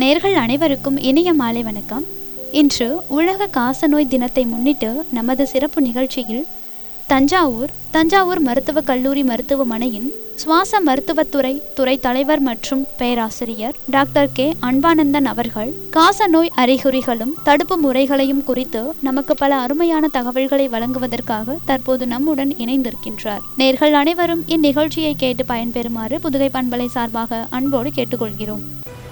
நேர்கள் அனைவருக்கும் இனிய மாலை வணக்கம் இன்று உலக காசநோய் தினத்தை முன்னிட்டு நமது சிறப்பு நிகழ்ச்சியில் தஞ்சாவூர் தஞ்சாவூர் மருத்துவக் கல்லூரி மருத்துவமனையின் சுவாச மருத்துவத்துறை துறை தலைவர் மற்றும் பேராசிரியர் டாக்டர் கே அன்பானந்தன் அவர்கள் காசநோய் அறிகுறிகளும் தடுப்பு முறைகளையும் குறித்து நமக்கு பல அருமையான தகவல்களை வழங்குவதற்காக தற்போது நம்முடன் இணைந்திருக்கின்றார் நேர்கள் அனைவரும் இந்நிகழ்ச்சியை கேட்டு பயன்பெறுமாறு புதுகை பண்பலை சார்பாக அன்போடு கேட்டுக்கொள்கிறோம்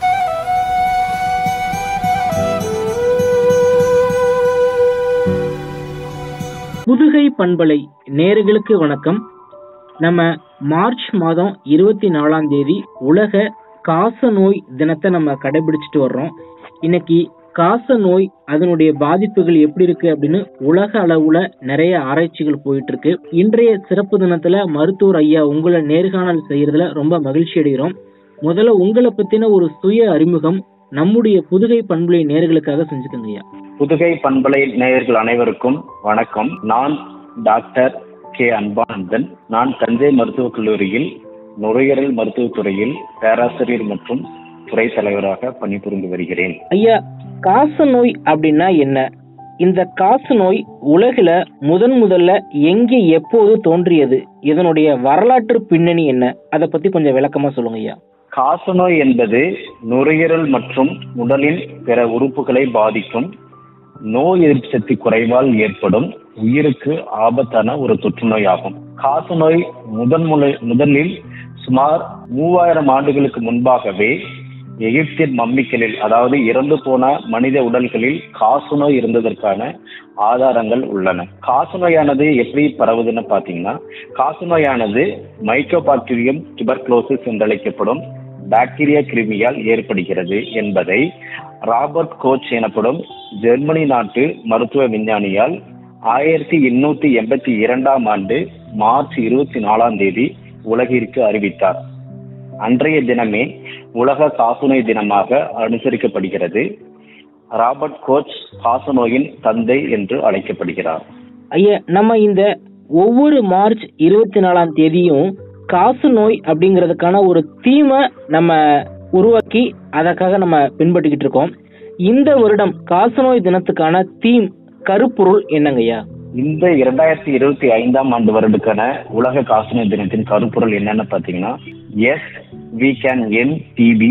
புதுகை பண்பலை நேர்களுக்கு வணக்கம் நம்ம மார்ச் மாதம் இருபத்தி நாலாம் தேதி உலக காச நோய் தினத்தை நம்ம கடைபிடிச்சிட்டு வர்றோம் இன்னைக்கு காச நோய் அதனுடைய பாதிப்புகள் எப்படி இருக்கு அப்படின்னு உலக அளவுல நிறைய ஆராய்ச்சிகள் போயிட்டு இருக்கு இன்றைய சிறப்பு தினத்துல மருத்துவர் ஐயா உங்களை நேர்காணல் செய்யறதுல ரொம்ப மகிழ்ச்சி அடைகிறோம் முதல்ல உங்களை பத்தின ஒரு சுய அறிமுகம் நம்முடைய புதுகை பண்பலை நேர்களுக்காக செஞ்சுக்கோங்க ஐயா புதுகை பண்பலை நேயர்கள் அனைவருக்கும் வணக்கம் நான் டாக்டர் கே அன்பானந்தன் நான் தஞ்சை மருத்துவக் கல்லூரியில் நுரையீரல் மருத்துவத் துறையில் பேராசிரியர் மற்றும் துறை தலைவராக பணிபுரிந்து வருகிறேன் ஐயா காச நோய் அப்படின்னா என்ன இந்த காச நோய் உலகில முதன் முதல்ல எங்கே எப்போது தோன்றியது இதனுடைய வரலாற்று பின்னணி என்ன அதை பத்தி கொஞ்சம் விளக்கமா சொல்லுங்க ஐயா காசநோய் என்பது நுரையீரல் மற்றும் உடலின் பிற உறுப்புகளை பாதிக்கும் நோய் எதிர்ப்பு சக்தி குறைவால் ஏற்படும் உயிருக்கு ஆபத்தான ஒரு தொற்றுநோய் ஆகும் காசநோய் முதன் முறை முதலில் சுமார் மூவாயிரம் ஆண்டுகளுக்கு முன்பாகவே எகிப்தின் மம்மிகளில் அதாவது இறந்து போன மனித உடல்களில் காசநோய் இருந்ததற்கான ஆதாரங்கள் உள்ளன காசநோயானது எப்படி பரவுதுன்னு பாத்தீங்கன்னா காசநோயானது மைக்கோபாக்டீரியம் டிபர்குலோசிஸ் என்றழைக்கப்படும் பாக்டீரியா கிருமியால் ஏற்படுகிறது என்பதை ராபர்ட் கோச் எனப்படும் ஜெர்மனி நாட்டு மருத்துவ விஞ்ஞானியால் ஆயிரத்தி எண்ணூத்தி எண்பத்தி இரண்டாம் ஆண்டு மார்ச் இருபத்தி நாலாம் தேதி உலகிற்கு அறிவித்தார் அன்றைய தினமே உலக காசநோய் தினமாக அனுசரிக்கப்படுகிறது ராபர்ட் கோச் காசநோயின் தந்தை என்று அழைக்கப்படுகிறார் ஐயா நம்ம இந்த ஒவ்வொரு மார்ச் இருபத்தி நாலாம் தேதியும் காசு நோய் அப்படிங்கிறதுக்கான ஒரு தீமை நம்ம உருவாக்கி அதற்காக நம்ம பின்பற்றிக்கிட்டு இருக்கோம் இந்த வருடம் காசநோய் தினத்துக்கான தீம் கருப்பொருள் என்னங்க ஐயா இந்த இரண்டாயிரத்தி இருபத்தி ஐந்தாம் ஆண்டு வருடக்கான உலக காசநோய் தினத்தின் கருப்பொருள் என்னன்னு பாத்தீங்கன்னா yes we can end TB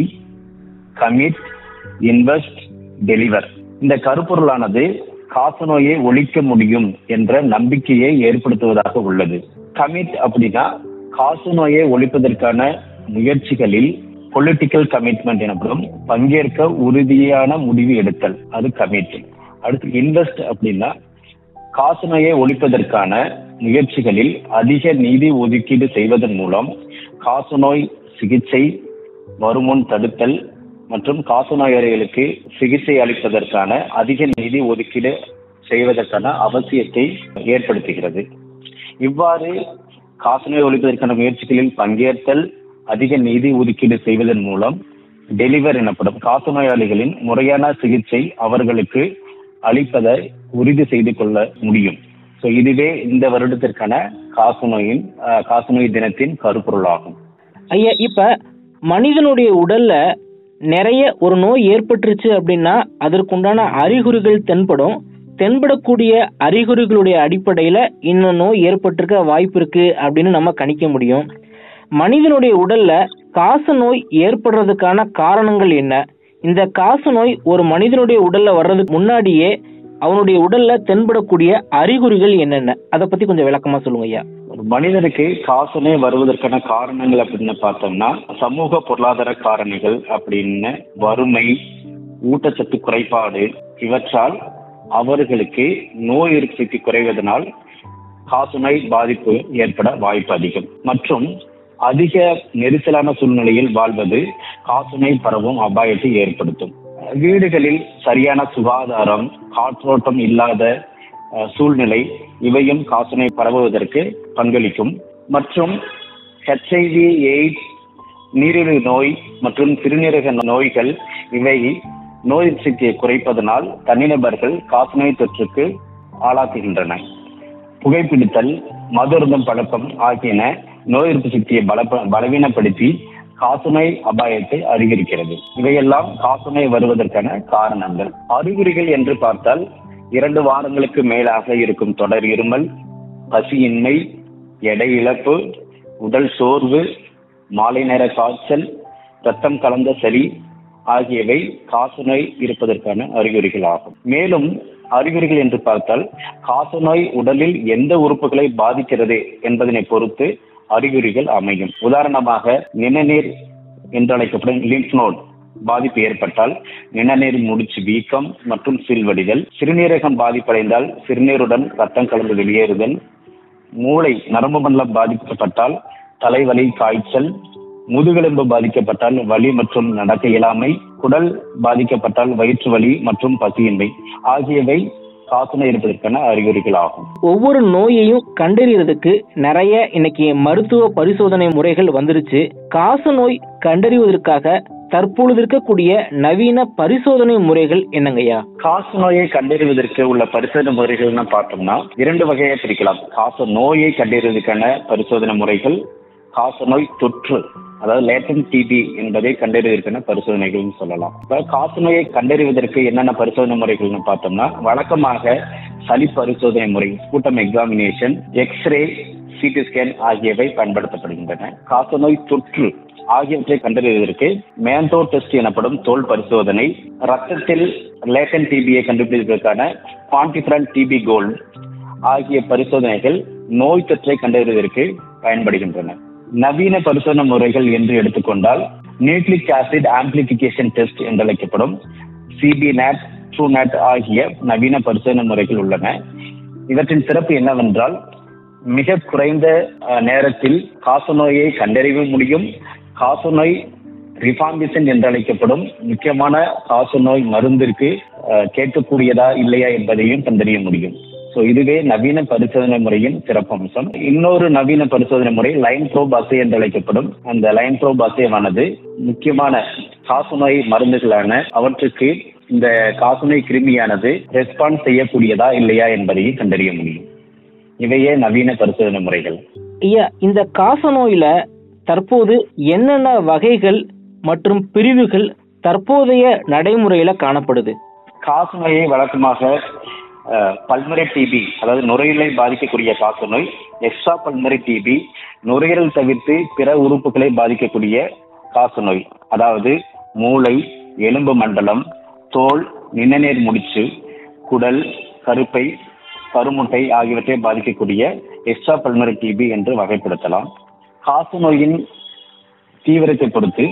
commit invest deliver இந்த கருப்பொருளானது காசநோயை ஒழிக்க முடியும் என்ற நம்பிக்கையை ஏற்படுத்துவதாக உள்ளது கமிட் அப்படின்னா காசநோயை ஒழிப்பதற்கான முயற்சிகளில் பொலிட்டிக்கல் கமிட்மெண்ட் எனப்படும் பங்கேற்க உறுதியான முடிவு எடுத்தல் அது கமிட் அடுத்து இன்வெஸ்ட் அப்படின்னா காசநோயை ஒழிப்பதற்கான முயற்சிகளில் அதிக நிதி ஒதுக்கீடு செய்வதன் மூலம் காசநோய் சிகிச்சை வருமுன் தடுத்தல் மற்றும் காசநோயாளிகளுக்கு சிகிச்சை அளிப்பதற்கான அதிக நிதி ஒதுக்கீடு செய்வதற்கான அவசியத்தை ஏற்படுத்துகிறது இவ்வாறு காசநோய் ஒழிப்பதற்கான முயற்சிகளில் பங்கேற்றல் அதிக நிதி ஒதுக்கீடு செய்வதன் மூலம் டெலிவர் எனப்படும் காசநோயாளிகளின் முறையான சிகிச்சை அவர்களுக்கு அளிப்பதை உறுதி செய்து கொள்ள முடியும் ஸோ இதுவே இந்த வருடத்திற்கான காசநோயின் அஹ், காசநோய் தினத்தின் கருப்பொருளாகும் ஐயா இப்ப மனிதனுடைய உடல்ல நிறைய ஒரு நோய் ஏற்பட்டுருச்சு அப்படின்னா அதற்குண்டான அறிகுறிகள் தென்படும் தென்படக்கூடிய அறிகுறிகளுடைய அடிப்படையில இந்த நோய் ஏற்பட்டிருக்க வாய்ப்பு இருக்கு அப்படின்னு நம்ம கணிக்க முடியும் மனிதனுடைய உடல்ல காச நோய் ஏற்படுறதுக்கான காரணங்கள் என்ன இந்த காச நோய் ஒரு மனிதனுடைய உடல்ல வர்றதுக்கு முன்னாடியே அவனுடைய உடல்ல தென்படக்கூடிய அறிகுறிகள் என்னென்ன அதை பத்தி கொஞ்சம் விளக்கமா சொல்லுங்க ஐயா ஒரு மனிதனுக்கு காசநோய் வருவதற்கான காரணங்கள் அப்படின்னு பார்த்தோம்னா சமூக பொருளாதார காரணிகள் அப்படின்னு வறுமை ஊட்டச்சத்து குறைபாடு இவற்றால் அவர்களுக்கு நோய் எதிர்ப்பு சக்தி குறைவதனால் காசநோய் பாதிப்பு ஏற்பட வாய்ப்பு அதிகம் மற்றும் அதிக நெரிசலான சூழ்நிலையில் வாழ்வது காசநோய் பரவும் அபாயத்தை ஏற்படுத்தும் வீடுகளில் சரியான சுகாதாரம் காற்றோட்டம் இல்லாத அஹ், சூழ்நிலை இவையும் காசநோய் பரவுவதற்கு பங்களிக்கும் மற்றும் ஹெச்ஐவி எய்ட்ஸ் நீரிழிவு நோய் மற்றும் சிறுநீரக நோய்கள் இவை நோய் எதிர்ப்பு சக்தியை குறைப்பதனால் தனிநபர்கள் காசநோய் தொற்றுக்கு ஆளாக்குகின்றன புகைப்பிடித்தல் மது அருந்தும் பழக்கம் ஆகியன நோய் எதிர்ப்பு சக்தியை பல பலவீனப்படுத்தி காசநோய் அபாயத்தை அதிகரிக்கிறது இவையெல்லாம் காசநோய் வருவதற்கான காரணங்கள் அறிகுறிகள் என்று பார்த்தால் இரண்டு வாரங்களுக்கு மேலாக இருக்கும் தொடர் இருமல் பசியின்மை எடை இழப்பு உடல் சோர்வு மாலை நேர காய்ச்சல் ரத்தம் கலந்த சளி ஆகியவை காசநோய் இருப்பதற்கான அறிகுறிகள் ஆகும் மேலும் அறிகுறிகள் என்று பார்த்தால் காசநோய் உடலில் எந்த உறுப்புகளை பாதிக்கிறது என்பதனை பொறுத்து அறிகுறிகள் அமையும் உதாரணமாக நிணநீர் என்று அழைக்கப்படும் லிம்ப் நோட் பாதிப்பு ஏற்பட்டால் நிணநீர் முடிச்சு வீக்கம் மற்றும் சில்வடிதல் சிறுநீரகம் பாதிப்படைந்தால் சிறுநீருடன் ரத்தம் கலந்து வெளியேறுதல் மூளை நரம்பு மண்டலம் பாதிக்கப்பட்டால் தலைவலி காய்ச்சல் முதுகெலும்பு பாதிக்கப்பட்டால் வலி மற்றும் நடக்க இயலாமை குடல் பாதிக்கப்பட்டால் வயிற்று வலி மற்றும் பசியின்மை ஆகியவை காசநோய் இருப்பதற்கான அறிகுறிகள் ஆகும் ஒவ்வொரு நோயையும் கண்டறியறதுக்கு நிறைய இன்னைக்கு மருத்துவ பரிசோதனை முறைகள் வந்துருச்சு காச நோய் கண்டறிவதற்காக தற்பொழுது இருக்கக்கூடிய நவீன பரிசோதனை முறைகள் என்னங்கய்யா காச நோயை கண்டறிவதற்கு உள்ள பரிசோதனை முறைகள்னு பார்த்தோம்னா இரண்டு வகையை பிரிக்கலாம் காச நோயை கண்டறிவதற்கான பரிசோதனை முறைகள் காச நோய் தொற்று அதாவது லேட்டன் டிபி என்பதை கண்டறிவதற்கான பரிசோதனைகள்னு சொல்லலாம் இப்ப காச நோயை கண்டறிவதற்கு என்னென்ன பரிசோதனை முறைகள்னு பார்த்தோம்னா வழக்கமாக சளி பரிசோதனை முறை sputum examination X-ray CT scan ஆகியவை பயன்படுத்தப்படுகின்றன காசநோய் தொற்று ஆகியவற்றை கண்டறிவதற்கு மேந்தோ டெஸ்ட் எனப்படும் தோல் பரிசோதனை ரத்தத்தில் லேட்டன் டிபியை கண்டுபிடிப்பதற்கான குவான்டிஃபரல் டிபி கோல்ட் ஆகிய பரிசோதனைகள் நோய் தொற்றை கண்டறிவதற்கு பயன்படுகின்றன நவீன பரிசோதனை முறைகள் என்று எடுத்துக்கொண்டால் நியூக்ளிக் ஆசிட் ஆம்பிளிபிகேஷன் டெஸ்ட் என்று அழைக்கப்படும் சிபி நேட் ட்ரூ நேட் ஆகிய நவீன பரிசோதனை முறைகள் உள்ளன இவற்றின் சிறப்பு என்னவென்றால் மிக குறைந்த அஹ், நேரத்தில் காசநோயை கண்டறிய முடியும் காசநோய் ரிஃபாம்பிசன் என்று அழைக்கப்படும் முக்கியமான காசநோய் மருந்திற்கு அஹ், கேட்கக்கூடியதா இல்லையா என்பதையும் கண்டறிய முடியும் ஸோ இதுவே நவீன பரிசோதனை முறையின் சிறப்பம்சம் இன்னொரு நவீன பரிசோதனை முறை லைன் ப்ரோப் அசை என்று அழைக்கப்படும் அந்த லைன் ப்ரோப் அசைவானது முக்கியமான காசநோய் மருந்துகளான அவற்றுக்கு இந்த காசநோய் கிருமியானது ரெஸ்பான்ஸ் செய்யக்கூடியதா இல்லையா என்பதையும் கண்டறிய முடியும் இவையே நவீன பரிசோதனை முறைகள் ஐயா இந்த காச நோயில தற்போது என்னென்ன வகைகள் மற்றும் பிரிவுகள் தற்போதைய நடைமுறையில காணப்படுது காசநோயை வழக்கமாக பல்மரை டிபி அதாவது நுரையீரலை பாதிக்கக்கூடிய காசநோய் எக்ஸ்ட்ரா பல்மரை டிபி நுரையீரல் தவிர்த்து பிற உறுப்புகளை பாதிக்கக்கூடிய காசநோய் அதாவது மூளை எலும்பு மண்டலம் தோல் நிணநீர் முடிச்சு குடல் கருப்பை கருமுட்டை ஆகியவற்றை பாதிக்கக்கூடிய எக்ஸ்ட்ரா பல்மரை டிபி என்று வகைப்படுத்தலாம் காசநோயின் தீவிரத்தை பொறுத்து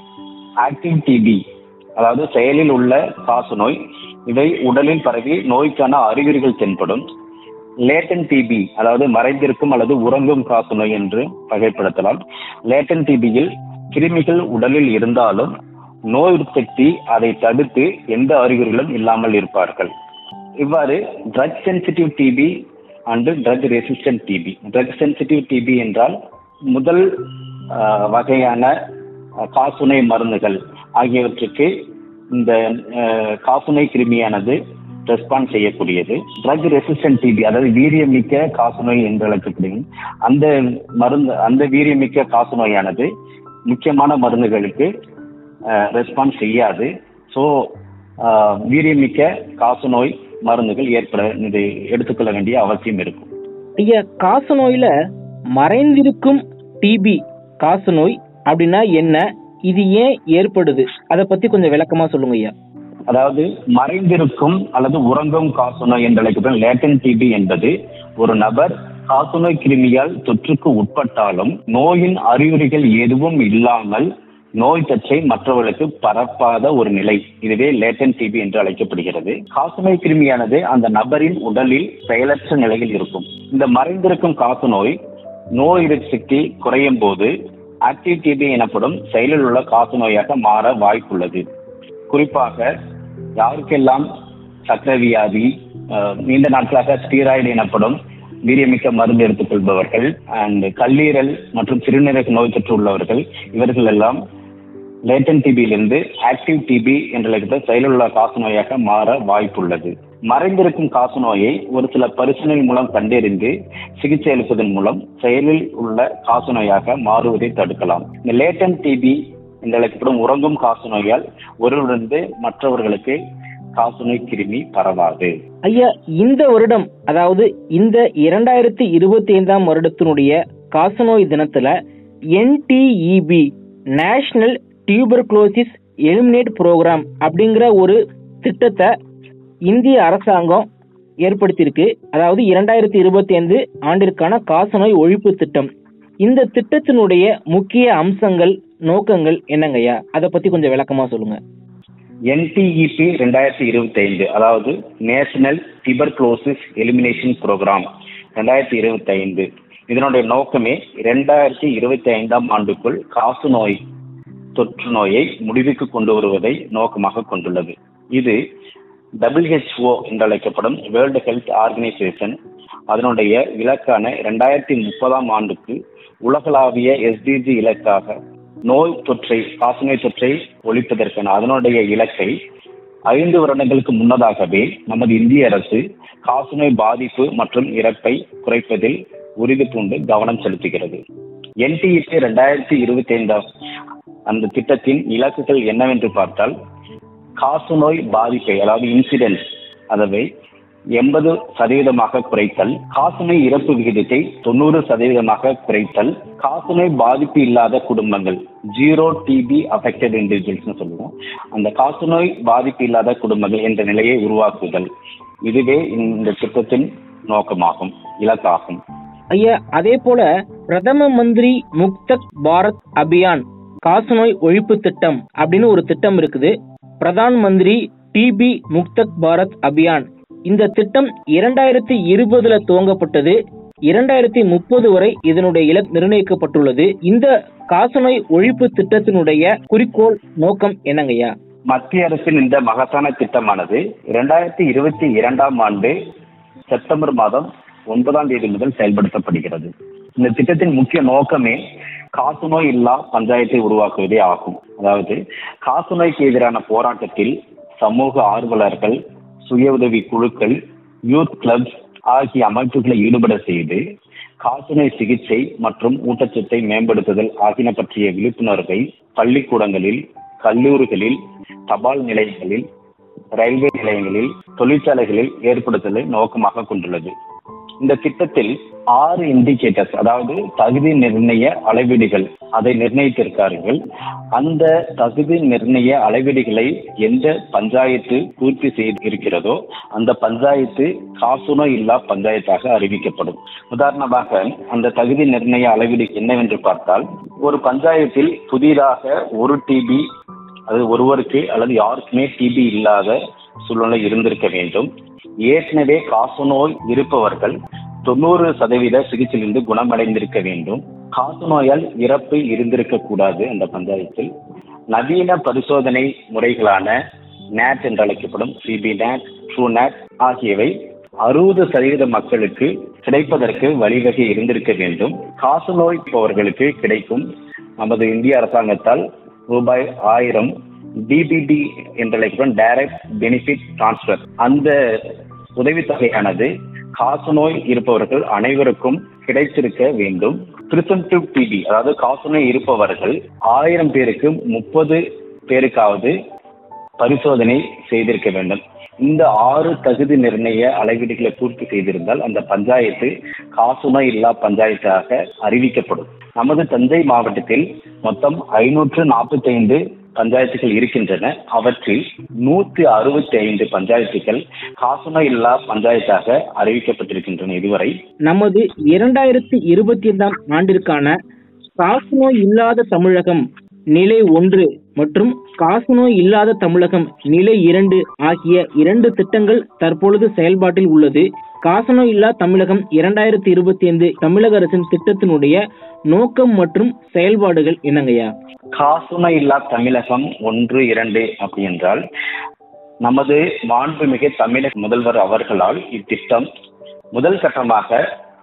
ஆக்டிவ் டிபி அதாவது செயலில் உள்ள காசநோய் இவை உடலில் பரவி நோய்க்கான அறிகுறிகள் தென்படும் லேட்டன் டிபி அதாவது மறைந்திருக்கும் அல்லது உறங்கும் காசநோய் என்று வகைப்படுத்தலாம் லேட்டன் டிபியில் கிருமிகள் உடலில் இருந்தாலும் நோய் சக்தி அதை தடுத்து எந்த அறிகுறிகளும் இல்லாமல் இருப்பார்கள் இவ்வாறு drug sensitive TB and drug resistant TB drug sensitive TB என்றால் முதல் ஆஹ், வகையான ஆஹ், காசநோய் மருந்துகள் ஆகியவற்றுக்கு இந்த ஆஹ், காசநோய் கிருமியானது ரெஸ்பாண்ட் செய்யக்கூடியது ட்ரக் ரெசிஸ்டன்ட் டிபி அதாவது வீரியமிக்க காசநோய் என்று அழைக்கப்படுகிறது அந்த மருந்து அந்த வீரியமிக்க காசநோயானது முக்கியமான மருந்துகளுக்கு ரெஸ்பான்ஸ் செய்யாது ஸோ வீரியமிக்க காசநோய் மருந்துகள் ஏற்பட இது எடுத்துக்கொள்ள வேண்டிய அவசியம் இருக்கும் ஐயா காச நோயில மறைந்திருக்கும் டிபி காச நோய் அப்படின்னா என்ன இது ஏன் ஏற்படுது அதை பத்தி கொஞ்சம் விளக்கமா சொல்லுங்க ஐயா அதாவது மறைந்திருக்கும் அல்லது உறங்கும் காசநோய் என்று அழைக்கப்படும் லேட்டன் டிபி என்பது ஒரு நபர் காசநோய் கிருமியால் தொற்றுக்கு உட்பட்டாலும் நோயின் அறிகுறிகள் எதுவும் இல்லாமல் நோய் தொற்றை மற்றவர்களுக்கு பரப்பாத ஒரு நிலை இதுவே லேட்டன் டிபி என்று அழைக்கப்படுகிறது காசநோய் கிருமியானது அந்த நபரின் உடலில் செயலற்ற நிலையில் இருக்கும் இந்த மறைந்திருக்கும் காசநோய் நோய் எதிர்ப்பு சக்தி குறையும் போது ஆக்டிவ் டிபி எனப்படும் செயலில் உள்ள காசநோயாக மாற வாய்ப்புள்ளது குறிப்பாக யாருக்கெல்லாம் சக்கரை வியாதி அஹ், நீண்ட நாட்களாக ஸ்டீராய்டு எனப்படும் வீரியமிக்க மருந்து எடுத்துக்கொள்பவர்கள் அண்ட் கல்லீரல் மற்றும் சிறுநீரக நோய் தொற்று உள்ளவர்கள் இவர்கள் எல்லாம் லேட்டன் டிபியிலிருந்து ஆக்டிவ் டிபி என்ற செயலுள்ள காசநோயாக மாற வாய்ப்புள்ளது மறைந்திருக்கும் காசநோயை ஒரு சில பரிசோதனை மூலம் கண்டறிந்து சிகிச்சை அளிப்பதன் மூலம் செயலில் உள்ள காசநோயாக மாறுவதை தடுக்கலாம் இந்த லேட்டன் டிபி என்று அழைக்கப்படும் உறங்கும் காசநோயால் ஒருவரிலிருந்து மற்றவர்களுக்கு காசநோய் கிருமி பரவாது ஐயா இந்த வருடம் அதாவது இந்த இரண்டாயிரத்தி இருபத்தி ஐந்தாம் வருடத்தினுடைய காசநோய் தினத்துல NTEP national tuberculosis eliminate programme அப்படிங்கிற ஒரு திட்டத்தை இந்திய அரசாங்கம் ஏற்படுத்தியிருக்கு அதாவது இரண்டாயிரத்தி இருபத்தி ஐந்து ஆண்டிற்கான காசநோய் ஒழிப்பு திட்டம் இந்த திட்டத்தினுடைய முக்கிய அம்சங்கள் நோக்கங்கள் என்னங்கய்யா அதை பத்தி கொஞ்சம் விளக்கமா சொல்லுங்க என்டிஇபி ரெண்டாயிரத்தி இருபத்தி ஐந்து அதாவது நேஷனல் டிபர்குலோசிஸ் எலிமினேஷன் ப்ரோக்ராம் ரெண்டாயிரத்தி இருபத்தி ஐந்து இதனுடைய நோக்கமே இரண்டாயிரத்தி இருபத்தி ஐந்தாம் ஆண்டுக்குள் காசநோய் தொற்று நோயை முடிவுக்கு கொண்டு வருவதை நோக்கமாக கொண்டுள்ளது இது WHO என்று அழைக்கப்படும் வேர்ல்டு ஹெல்த் ஆர்கனைசேஷன் அதனுடைய இலக்கான இரண்டாயிரத்தி முப்பதாம் ஆண்டுக்கு உலகளாவிய எஸ்டிஜி இலக்காக நோய் தொற்றை காசநோய் தொற்றை ஒழிப்பதற்கான அதனுடைய இலக்கை ஐந்து வருடங்களுக்கு முன்னதாகவே நமது இந்திய அரசு காசநோய் பாதிப்பு மற்றும் இறப்பை குறைப்பதில் உறுதி பூண்டு கவனம் செலுத்துகிறது என்டிஇபி ரெண்டாயிரத்தி இருபத்தி ஐந்தாம் அந்த திட்டத்தின் இலக்குகள் என்னவென்று பார்த்தால் காசநோய் பாதிப்பை அதாவது இன்சிடென்ட் அதை எண்பது சதவீதமாக குறைத்தல் காசநோய் இறப்பு விகிதத்தை தொண்ணூறு சதவீதமாக குறைத்தல் காசநோய் பாதிப்பு இல்லாத குடும்பங்கள் ஜீரோ டிபி அஃபெக்டட் இண்டிவிஜுவல்ஸ்னு சொல்லுவோம் அந்த காசநோய் பாதிப்பு இல்லாத குடும்பங்கள் என்ற நிலையை உருவாக்குதல் இதுவே இந்த திட்டத்தின் நோக்கமாகும் இலக்காகும் ஐயா அதே போல பிரதம மந்திரி முக்தக் பாரத் அபியான் காசநோய் ஒழிப்பு திட்டம் அப்படின்னு ஒரு திட்டம் இருக்குது பிரதான் மந்திரி டிபி முக்தக் பாரத் அபியான் இந்த திட்டம் இரண்டாயிரத்தி இருபதுல துவங்கப்பட்டது இரண்டாயிரத்தி முப்பது வரை இதனுடைய இலக்கு நிர்ணயிக்கப்பட்டுள்ளது இந்த காசநோய் ஒழிப்பு திட்டத்தினுடைய குறிக்கோள் நோக்கம் என்னங்கய்யா மத்திய அரசின் இந்த மகத்தான திட்டமானது இரண்டாயிரத்தி இருபத்தி இரண்டாம் ஆண்டு செப்டம்பர் மாதம் ஒன்பதாம் தேதி முதல் செயல்படுத்தப்படுகிறது இந்த திட்டத்தின் முக்கிய நோக்கமே காசநோய் இல்லா பஞ்சாயத்தை உருவாக்குவதே ஆகும் அதாவது காசநோய்க்கு எதிரான போராட்டத்தில் சமூக ஆர்வலர்கள் சுய உதவி குழுக்கள் யூத் கிளப்ஸ் ஆகிய அமைப்புகளை ஈடுபட செய்து காசநோய் சிகிச்சை மற்றும் ஊட்டச்சத்தை மேம்படுத்துதல் ஆகியன பற்றிய விழிப்புணர்வை பள்ளிக்கூடங்களில் கல்லூரிகளில் தபால் நிலையங்களில் ரயில்வே நிலையங்களில் தொழிற்சாலைகளில் ஏற்படுத்துதலை நோக்கமாக கொண்டுள்ளது இந்த திட்டத்தில் ஆறு இண்டிகேட்டர்ஸ் அதாவது தகுதி நிர்ணய அளவீடுகள் அதை நிர்ணயித்திருக்கார்கள் அந்த தகுதி நிர்ணய அளவீடுகளை எந்த பஞ்சாயத்து பூர்த்தி செய்து இருக்கிறதோ அந்த பஞ்சாயத்து காசுநோய் இல்லா பஞ்சாயத்தாக அறிவிக்கப்படும் உதாரணமாக அந்த தகுதி நிர்ணய அளவீடு என்னவென்று பார்த்தால் ஒரு பஞ்சாயத்தில் புதிதாக ஒரு டிபி அது ஒருவருக்கு அல்லது யாருக்குமே டிபி இல்லாத சூழ்நிலை இருந்திருக்க வேண்டும் ஏற்கனவே காசநோய் இருப்பவர்கள் தொண்ணூறு சதவீத சிகிச்சையிலிருந்து குணமடைந்திருக்க வேண்டும் காசநோயால் இறப்பு இருந்திருக்க கூடாது அந்த பஞ்சாயத்தில் நவீன பரிசோதனை முறைகளான நேட் என்று அழைக்கப்படும் சிபி நேட் ட்ரூ நேட் ஆகியவை அறுபது சதவீத மக்களுக்கு கிடைப்பதற்கு வழிவகை இருந்திருக்க வேண்டும் காசநோய் இருப்பவர்களுக்கு கிடைக்கும் நமது இந்திய அரசாங்கத்தால் ரூபாய் ஆயிரம் டிபிடி என்று அழைக்கப்படும் டைரக்ட் பெனிஃபிட் டிரான்ஸ்ஃபர் அந்த உதவித்தொகையானது காசநோய் இருப்பவர்கள் அனைவருக்கும் கிடைத்திருக்க வேண்டும் பிரிசம்டிவ் டிபி அதாவது காசநோய் இருப்பவர்கள் ஆயிரம் பேருக்கு முப்பது பேருக்காவது பரிசோதனை செய்திருக்க வேண்டும் இந்த ஆறு தகுதி நிர்ணய அளவீடுகளை பூர்த்தி செய்திருந்தால் அந்த பஞ்சாயத்து காசுநோய் இல்லா பஞ்சாயத்தாக அறிவிக்கப்படும் நமது தஞ்சை மாவட்டத்தில் மொத்தம் ஐநூற்று நாற்பத்தி ஐந்து பஞ்சாயத்துகள் இருக்கின்றன அவற்றில் நூத்தி அறுபத்தி ஐந்து பஞ்சாயத்துகள் காசுநோய் இல்லா பஞ்சாயத்தாக அறிவிக்கப்பட்டிருக்கின்றன இதுவரை நமது இரண்டாயிரத்தி இருபத்தி ஐந்தாம் ஆண்டிற்கான காசநோய் இல்லாத தமிழகம் நிலை ஒன்று மற்றும் காசநோய் இல்லாத தமிழகம் நிலை இரண்டு ஆகிய இரண்டு திட்டங்கள் தற்பொழுது செயல்பாட்டில் உள்ளது காசநோய் இல்லா தமிழகம் இரண்டாயிரத்தி இருபத்தி ஐந்து தமிழக அரசின் திட்டத்தினுடைய நோக்கம் மற்றும் செயல்பாடுகள் என்னங்கய்யா காசுநோய் இல்லா தமிழகம் ஒன்று இரண்டு அப்படி என்றால் நமது மாண்புமிகு தமிழக முதல்வர் அவர்களால் இத்திட்டம் முதல் கட்டமாக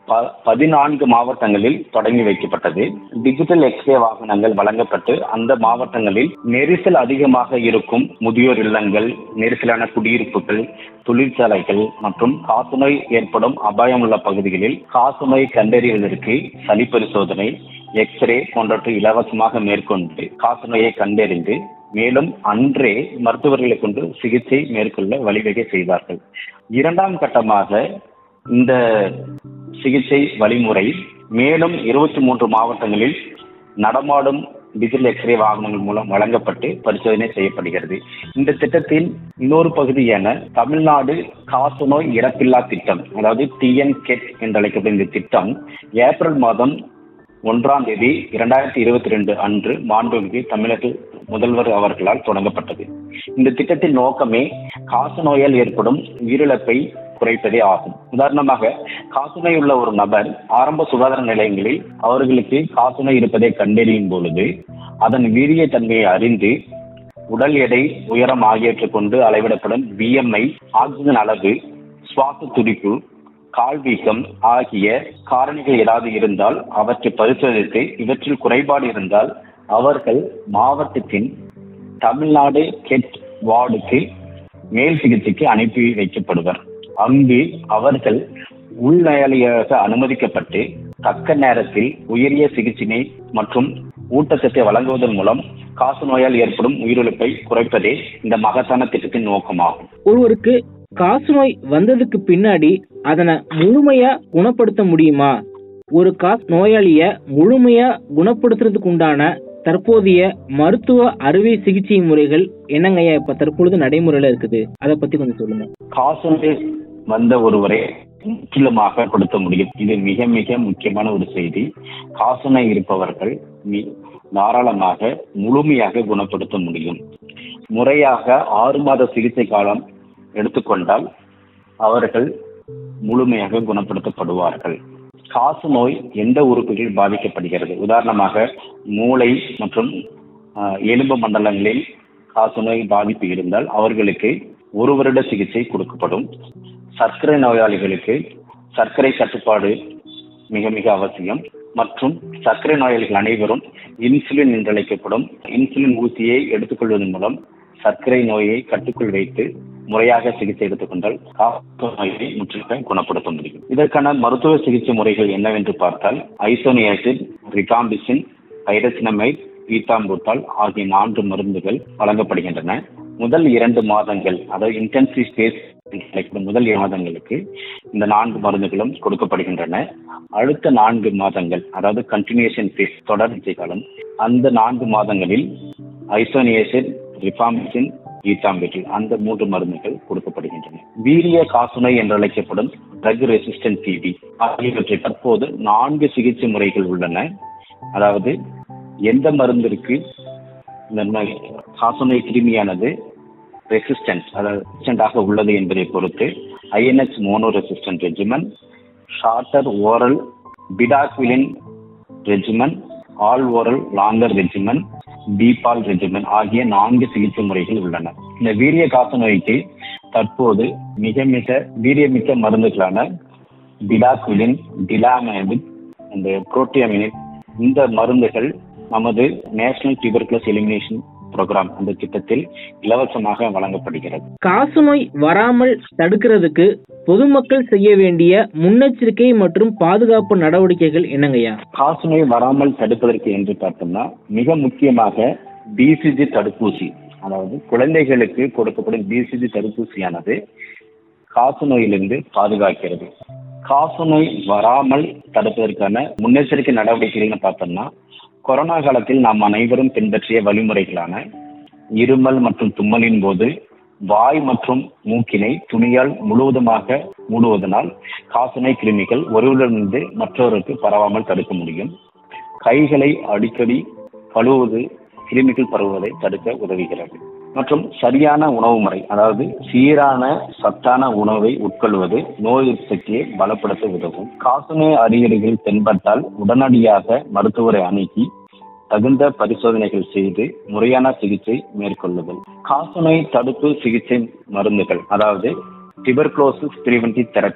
ப- பதினான்கு மாவட்டங்களில் தொடங்கி வைக்கப்பட்டது டிஜிட்டல் எக்ஸ்ரே வாகனங்கள் வழங்கப்பட்டு அந்த மாவட்டங்களில் நெரிசல் அதிகமாக இருக்கும் முதியோர் இல்லங்கள் நெரிசலான குடியிருப்புகள் தொழிற்சாலைகள் மற்றும் காசநோய் ஏற்படும் அபாயம் உள்ள பகுதிகளில் காசநோய் கண்டறிவதற்கு சளி பரிசோதனை எக்ஸ்ரே போன்றவற்றை இலவசமாக மேற்கொண்டு காசநோயை கண்டறிந்து மேலும் அன்றே மருத்துவர்களை கொண்டு சிகிச்சை மேற்கொள்ள வழிவகை செய்தார்கள் இரண்டாம் கட்டமாக இந்த சிகிச்சை வழிமுறை மேலும் இருபத்தி மூன்று மாவட்டங்களில் நடமாடும் டிஜிட்டல் எக்ஸ்ரே வாகனங்கள் மூலம் வழங்கப்பட்டு பரிசோதனை செய்யப்படுகிறது இந்த திட்டத்தின் இன்னொரு பகுதியான தமிழ்நாடு காசநோய் இறப்பில்லா திட்டம் அதாவது டிஎன் கெட் என்று அழைக்கப்படும் இந்த திட்டம் ஏப்ரல் மாதம் ஒன்றாம் தேதி இரண்டாயிரத்தி இருபத்தி ரெண்டு அன்று மாண்புமிகு தமிழக முதல்வர் அவர்களால் தொடங்கப்பட்டது இந்த திட்டத்தின் நோக்கமே காசநோயால் ஏற்படும் உயிரிழப்பை குறைப்பதே ஆகும் உதாரணமாக காசநோய் உள்ள ஒரு நபர் ஆரம்ப சுகாதார நிலையங்களில் அவர்களுக்கு காசநோய் இருப்பதை கண்டறியும் பொழுது அதன் வீரிய தன்மையை அறிந்து உடல் எடை உயரம் ஆகியவற்றை கொண்டு அளவிடப்படும் பிஎம்ஐ ஆக்சிஜன் அளவு சுவாச துடிப்பு கால் வீக்கம் ஆகிய காரணிகள் ஏதாவது இருந்தால் அவற்றை பரிசோதித்து இவற்றில் குறைபாடு இருந்தால் அவர்கள் மாவட்டத்தின் தமிழ்நாடு கெட் வார்டுக்கு மேல் சிகிச்சைக்கு அனுப்பி வைக்கப்படுவர் அங்கு அவர்கள் உள்நோயாளியாக அனுமதிக்கப்பட்டு தக்க நேரத்தில் உயரிய சிகிச்சையை மற்றும் ஊட்டச்சத்தை வழங்குவதன் மூலம் காச நோயால் ஏற்படும் உயிரிழப்பை குறைப்பதே இந்த மகத்தான திட்டத்தின் நோக்கமாகும் ஒருவருக்கு காசநோய் வந்ததுக்கு பின்னாடி அதனை முழுமையா குணப்படுத்த முடியுமா ஒரு காசு நோயாளிய முழுமையா குணப்படுத்துறதுக்கு உண்டான தற்போதைய மருத்துவ அறுவை சிகிச்சை முறைகள் என்னங்கய்யா இப்ப தற்பொழுது நடைமுறையில இருக்குது அதை பத்தி கொஞ்சம் சொல்லுங்க காசநோய் வந்த ஒருவரை முற்றிலுமாக கொடுத்த முடியும் இது மிக மிக முக்கியமான ஒரு செய்தி காசநோய் இருப்பவர்கள் மி- தாராளமாக முழுமையாக குணப்படுத்த முடியும் முறையாக ஆறு மாத சிகிச்சை காலம் எடுத்துக்கொண்டால் அவர்கள் முழுமையாக குணப்படுத்தப்படுவார்கள் காசு நோய் எந்த உறுப்புகளில் பாதிக்கப்படுகிறது உதாரணமாக மூளை மற்றும் ஆஹ், எலும்பு மண்டலங்களில் காசு நோய் பாதிப்பு இருந்தால் அவர்களுக்கு ஒரு வருட சிகிச்சை கொடுக்கப்படும் சர்க்கரை நோயாளிகளுக்கு சர்க்கரை கட்டுப்பாடு மிக மிக அவசியம் மற்றும் சர்க்கரை நோயாளிகள் அனைவரும் இன்சுலின் என்று அழைக்கப்படும் இன்சுலின் ஊசியை எடுத்துக்கொள்வதன் மூலம் சர்க்கரை நோயை கட்டுக்குள் வைத்து முறையாக சிகிச்சை எடுத்துக்கொண்டால் காச நோயை முற்றிலும் குணப்படுத்த முடியும் இதற்கான மருத்துவ சிகிச்சை முறைகள் என்னவென்று பார்த்தால் ஐசோனியாசிட் ரிகாம்பிசின் பைரசினமைட் ஈத்தாம்பூட்டால் ஆகிய நான்கு மருந்துகள் வழங்கப்படுகின்றன முதல் இரண்டு மாதங்கள் அதாவது இன்டென்சிவ் ஸ்டேஜ் அழைக்கப்படும் முதல் இரண்டு மாதங்களுக்கு இந்த நான்கு மருந்துகளும் கொடுக்கப்படுகின்றன அடுத்த நான்கு மாதங்கள் அதாவது கண்டினியூஷன் ஃபேஸ் தொடர்ச்சி காலம் அந்த நான்கு மாதங்களில் ஐசோனியேசின் ரிஃபாமிசின் ஈத்தாம்பிட்டில் அந்த மூன்று மருந்துகள் கொடுக்கப்படுகின்றன வீரிய காசுநோய் என்று அழைக்கப்படும் ட்ரக் ரெசிஸ்டன்ட் டிபி ஆகியவற்றை தற்போது நான்கு சிகிச்சை முறைகள் உள்ளன அதாவது எந்த மருந்திற்கு இந்த நோய் காசநோய் கிருமியானது ரெசிஸ்டன்ட் அதாவது ரெசிஸ்டண்டாக உள்ளது என்பதை பொறுத்து INH mono resistant regimen shorter oral bedaquiline regimen all oral longer regimen BPaL regimen ஆகிய நான்கு சிகிச்சை முறைகள் உள்ளன இந்த வீரிய காசநோய்க்கு தற்போது மிக மிக வீரியமிக்க மருந்துகளான பிடாக்விலின் டிலாமேபிக் அந்த புரோட்டியமினிட் இந்த மருந்துகள் நமது நேஷனல் டியூபர்குலஸ் எலிமினேஷன் ப்ரோக்ராம் அந்த திட்டத்தில் இலவசமாக வழங்கப்படுகிறது காசநோய் வராமல் தடுக்கிறதுக்கு பொதுமக்கள் செய்ய வேண்டிய முன்னெச்சரிக்கை மற்றும் பாதுகாப்பு நடவடிக்கைகள் என்னங்கய்யா காசநோய் வராமல் தடுப்பதற்கு என்று பார்த்தோம்னா மிக முக்கியமாக பிசிஜி தடுப்பூசி அதாவது குழந்தைகளுக்கு கொடுக்கப்படும் பிசிஜி தடுப்பூசியானது காசநோயிலிருந்து பாதுகாக்கிறது காசநோய் வராமல் தடுப்பதற்கான முன்னெச்சரிக்கை நடவடிக்கைகள்னு பார்த்தோம்னா கொரோனா காலத்தில் நாம் அனைவரும் பின்பற்றிய வழிமுறைகளான இருமல் மற்றும் தும்மலின் போது வாய் மற்றும் மூக்கினை துணியால் முழுவதுமாக மூடுவதனால் காசநோய் கிருமிகள் ஒருவரிலிருந்து மற்றவருக்கு பரவாமல் தடுக்க முடியும் கைகளை அடிக்கடி கழுவுவது கிருமிகள் பரவுவதை தடுக்க உதவுகிறது மற்றும் சரியான உணவு முறை அதாவது சீரான சத்தான உணவை உட்கொள்வது நோய் எதிர்ப்பு சக்தியை பலப்படுத்த உதவும் காசநோய் அறிகுறிகள் தென்பட்டால் உடனடியாக மருத்துவரை அணுகி தகுந்த பரிசோதனைகள் செய்து முறையான சிகிச்சை மேற்கொள்ளுதல் காசநோய் தடுப்பு சிகிச்சை மருந்துகள் அதாவது டிபர்குலோசிஸ் பிரிவென்டிவ் தெரப்பி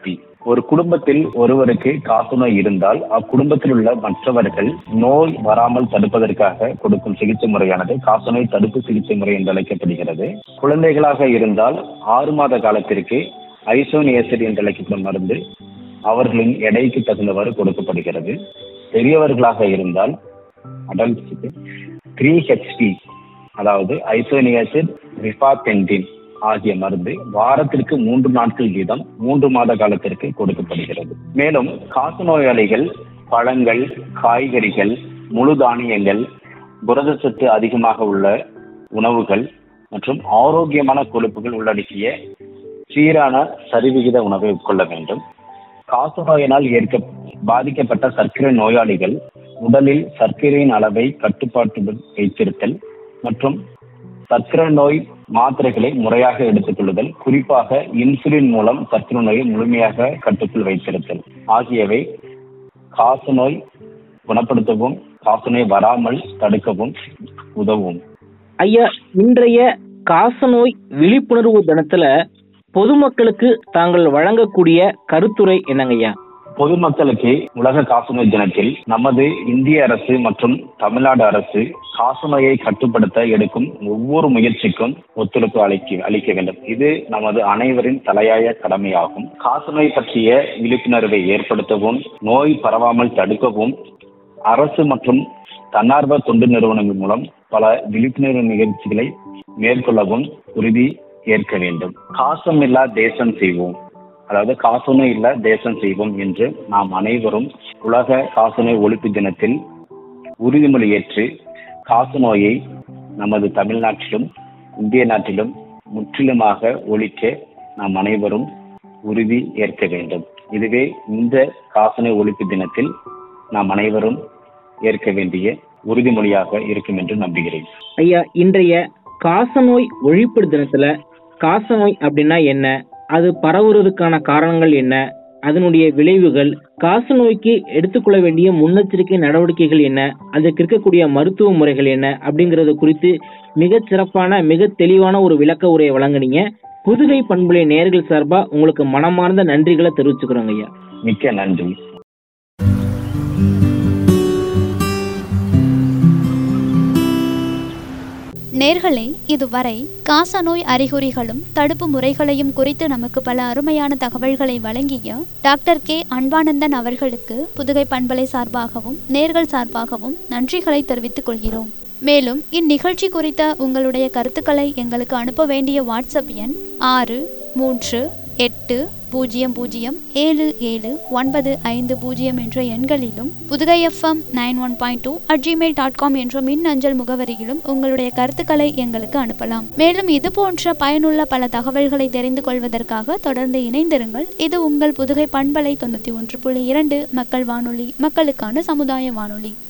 ஒரு குடும்பத்தில் ஒருவருக்கு காசநோய் இருந்தால் அக்குடும்பத்தில் உள்ள மற்றவர்கள் நோய் வராமல் தடுப்பதற்காக கொடுக்கும் சிகிச்சை முறையானது காசநோய் தடுப்பு சிகிச்சை முறை என்று அழைக்கப்படுகிறது குழந்தைகளாக இருந்தால் ஆறு மாத காலத்திற்கு ஐசோனியசிட் என்று அழைக்கப்படும் மருந்து அவர்களின் எடைக்கு தகுந்தவாறு கொடுக்கப்படுகிறது பெரியவர்களாக இருந்தால் அடல்ட்ஸுக்கு த்ரீ ஹெச்பி அதாவது ஐசோனியாசிட் ரிஃபாபென்டின் ஆகிய மருந்து வாரத்திற்கு மூன்று நாட்கள் வீதம் மூன்று மாத காலத்திற்கு கொடுக்கப்படுகிறது மேலும் காசநோயாளிகள் பழங்கள் காய்கறிகள் முழு தானியங்கள் புரதச்சத்து அதிகமாக உள்ள உணவுகள் மற்றும் ஆரோக்கியமான கொழுப்புகள் உள்ளடக்கிய சீரான சரிவிகித உணவை உட்கொள்ள வேண்டும் காசநோயினால் ஏற்க பாதிக்கப்பட்ட சர்க்கரை நோயாளிகள் உடலில் சர்க்கரையின் அளவை கட்டுப்பாட்டுடன் வைத்திருத்தல் மற்றும் சர்க்கரை நோய் மாத்திரைகளை முறையாக எடுத்துக்கொள்ளுதல் குறிப்பாக இன்சுலின் மூலம் சர்க்கரை நோயை முழுமையாக கட்டுக்குள் வைத்திருத்தல் ஆகியவை காசநோய் குணப்படுத்தவும் காசநோய் வராமல் தடுக்கவும் உதவும் ஐயா இன்றைய காசநோய் விழிப்புணர்வு தினத்துல பொதுமக்களுக்கு தாங்கள் வழங்கக்கூடிய கருத்துரை என்னங்கய்யா பொதுமக்களுக்கு உலக காசநோய் தினத்தில் நமது இந்திய அரசு மற்றும் தமிழ்நாடு அரசு காசநோயை கட்டுப்படுத்த எடுக்கும் ஒவ்வொரு முயற்சிக்கும் ஒத்துழைப்பு அளிக்க அளிக்க வேண்டும் இது நமது அனைவரின் தலையாய கடமையாகும் காசநோய் பற்றிய விழிப்புணர்வை ஏற்படுத்தவும் நோய் பரவாமல் தடுக்கவும் அரசு மற்றும் தன்னார்வ தொண்டு நிறுவனங்கள் மூலம் பல விழிப்புணர்வு நிகழ்ச்சிகளை மேற்கொள்ளவும் உறுதி ஏற்க வேண்டும் காசமில்லா தேசம் செய்வோம் அதாவது காசநோய் இல்ல தேசம் செய்வோம் என்று நாம் அனைவரும் உலக காசநோய் ஒழிப்பு தினத்தில் உறுதிமொழி ஏற்று காசநோயை நமது தமிழ்நாட்டிலும் இந்திய நாட்டிலும் முற்றிலுமாக ஒழிக்க நாம் அனைவரும் உறுதி ஏற்க வேண்டும் இதுவே இந்த காசநோய் ஒழிப்பு தினத்தில் நாம் அனைவரும் ஏற்க வேண்டிய உறுதிமொழியாக இருக்கும் என்று நம்புகிறேன் ஐயா இன்றைய காசநோய் ஒழிப்பு தினத்துல காசநோய் அப்படின்னா என்ன அது பரவுறதுக்கான காரணங்கள் என்ன அதனுடைய விளைவுகள் காசநோய்க்கு எடுத்துக்கொள்ள வேண்டிய முன்னெச்சரிக்கை நடவடிக்கைகள் என்ன அதுக்கு இருக்கக்கூடிய மருத்துவ முறைகள் என்ன அப்படிங்கறது குறித்து மிகச் சிறப்பான மிக தெளிவான ஒரு விளக்க உரையை வழங்குனீங்க புதுகை பண்புலை நேர்கள் சார்பா உங்களுக்கு மனமார்ந்த நன்றிகளை தெரிவிச்சுக்கிறோங்க ஐயா மிக்க நன்றி நேர்களே இதுவரை காசநோய் அறிகுறிகளும் தடுப்பு முறைகளையும் குறித்து நமக்கு பல அருமையான தகவல்களை வழங்கிய டாக்டர் கே அன்பானந்தன் அவர்களுக்கு புதுகை பண்பலை சார்பாகவும் நேர்கள் சார்பாகவும் நன்றிகளை தெரிவித்துக் கொள்கிறோம் மேலும் இந்நிகழ்ச்சி குறித்த உங்களுடைய கருத்துக்களை எங்களுக்கு அனுப்ப வேண்டிய வாட்ஸ்அப் எண் ஆறு மூன்று எட்டு பூஜ்ஜியம் பூஜ்ஜியம் ஏழு ஏழு ஒன்பது ஐந்து பூஜ்ஜியம் என்ற எண்களிலும் Pudugai FM nine one point two at Gmail dot com என்ற மின் அஞ்சல் முகவரியிலும் உங்களுடைய கருத்துக்களை எங்களுக்கு அனுப்பலாம் மேலும் இது போன்ற பயனுள்ள பல தகவல்களை தெரிந்து கொள்வதற்காக தொடர்ந்து இணைந்திருங்கள் இது உங்கள் புதுகை பண்பலை தொண்ணூற்றி ஒன்று புள்ளி இரண்டு மக்கள் வானொலி மக்களுக்கான சமுதாய வானொலி